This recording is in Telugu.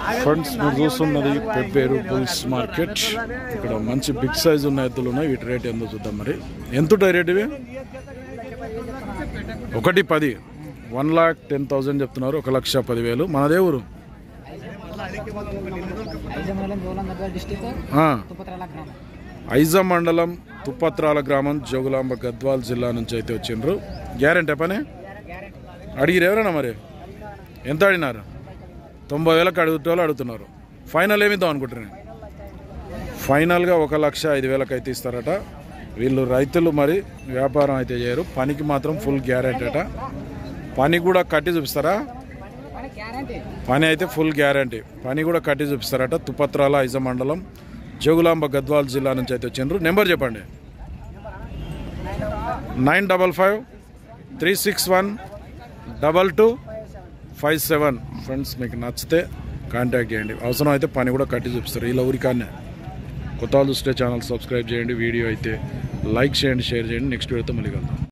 ఫ్రెండ్స్ మీరు చూస్తున్నది పెబ్బేరు బుల్స్ మార్కెట్ ఇక్కడ మంచి బిగ్ సైజ్ ఉన్న ఎద్దులు ఉన్నాయి వీటి రేట్ ఎంతో చూద్దాం మరి ఎంత ఉంటాయి రేట్ ఇవి ఒకటి పది వన్ లాక్ టెన్ థౌజండ్ చెప్తున్నారు ఒక లక్ష పదివేలు మనదే ఊరు ఐజమలం జోలందర్ డిస్టిక్ ఆ, తుపత్రాల గ్రామం ఐజా మండలం తుప్పత్రాల గ్రామం జోగులాంబ గద్వాల్ జిల్లా నుంచి అయితే వచ్చిండ్రు గ్యారెంటీ పని అడిగిరు ఎవరైనా మరి ఎంత అడిగినారు తొంభై వేలకు అడుగుతారు అడుగుతున్నారు ఫైనల్ ఏమిద్దాం అనుకుంటున్నాను ఫైనల్గా ఒక లక్ష ఐదు వేలకు అయితే ఇస్తారట వీళ్ళు రైతులు మరి వ్యాపారం అయితే చేయరు పనికి మాత్రం ఫుల్ గ్యారెంటీ అట పని కూడా కట్టి చూపిస్తారా గ్యారంటీ పని అయితే ఫుల్ గ్యారంటీ పని కూడా కట్టి చూపిస్తారట తుపత్రాల ఐజ మండలం జోగులాంబ గద్వాల్ జిల్లా నుంచి అయితే వచ్చిండ్రు నెంబర్ చెప్పండి nine double five three six one double two five seven friends మీకు నచ్చితే కాంటాక్ట్ చేయండి అవసరం అయితే పని కూడా కట్టి చూపిస్తారు ఇలా ఊరికాన్నే కొత్త వాళ్ళు చూస్తే ఛానల్ సబ్స్క్రైబ్ చేయండి వీడియో అయితే లైక్ చేయండి షేర్ చేయండి నెక్స్ట్ వీడియోతో మళ్ళీ కలుద్దాం